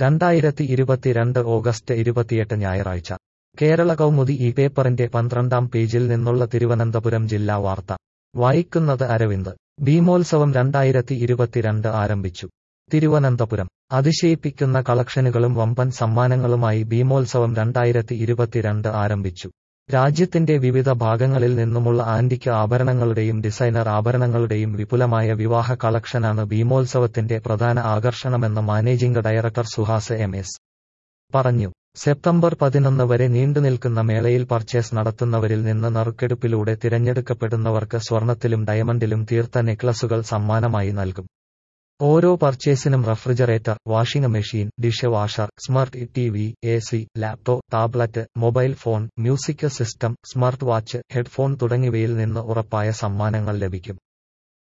രണ്ടായിരത്തി ഇരുപത്തിരണ്ട് ഓഗസ്റ്റ് ഇരുപത്തിയെട്ട് ഞായറാഴ്ച കേരള കൗമുദി ഈ പേപ്പറിന്റെ പന്ത്രണ്ടാം പേജിൽ നിന്നുള്ള തിരുവനന്തപുരം ജില്ലാ വാർത്ത വായിക്കുന്നത് അരവിന്ദ് ഭീമോത്സവം രണ്ടായിരത്തി ഇരുപത്തിരണ്ട് ആരംഭിച്ചു തിരുവനന്തപുരം അതിശയിപ്പിക്കുന്ന കളക്ഷനുകളും വമ്പൻ സമ്മാനങ്ങളുമായി ഭീമോത്സവം രണ്ടായിരത്തി ഇരുപത്തിരണ്ട് ആരംഭിച്ചു രാജ്യത്തിന്റെ വിവിധ ഭാഗങ്ങളിൽ നിന്നുമുള്ള ആന്റിക് ആഭരണങ്ങളുടെയും ഡിസൈനർ ആഭരണങ്ങളുടെയും വിപുലമായ വിവാഹ കളക്ഷനാണ് ഭീമോത്സവത്തിന്റെ പ്രധാന ആകർഷണമെന്ന് managing director Suhas M S പറഞ്ഞു സെപ്റ്റംബർ പതിനൊന്ന് വരെ നീണ്ടുനിൽക്കുന്ന മേളയിൽ പർച്ചേസ് നടത്തുന്നവരിൽ നിന്ന് നറുക്കെടുപ്പിലൂടെ തിരഞ്ഞെടുക്കപ്പെടുന്നവർക്ക് സ്വർണത്തിലും ഡയമണ്ടിലും തീർത്ത നെക്ലസുകൾ സമ്മാനമായി നൽകും ഓരോ പർച്ചേസിനും refrigerator washing machine dish washer smart T V A C laptop tablet mobile phone music system smart watch headphone തുടങ്ങിയവയിൽ നിന്ന് ഉറപ്പായ സമ്മാനങ്ങൾ ലഭിക്കും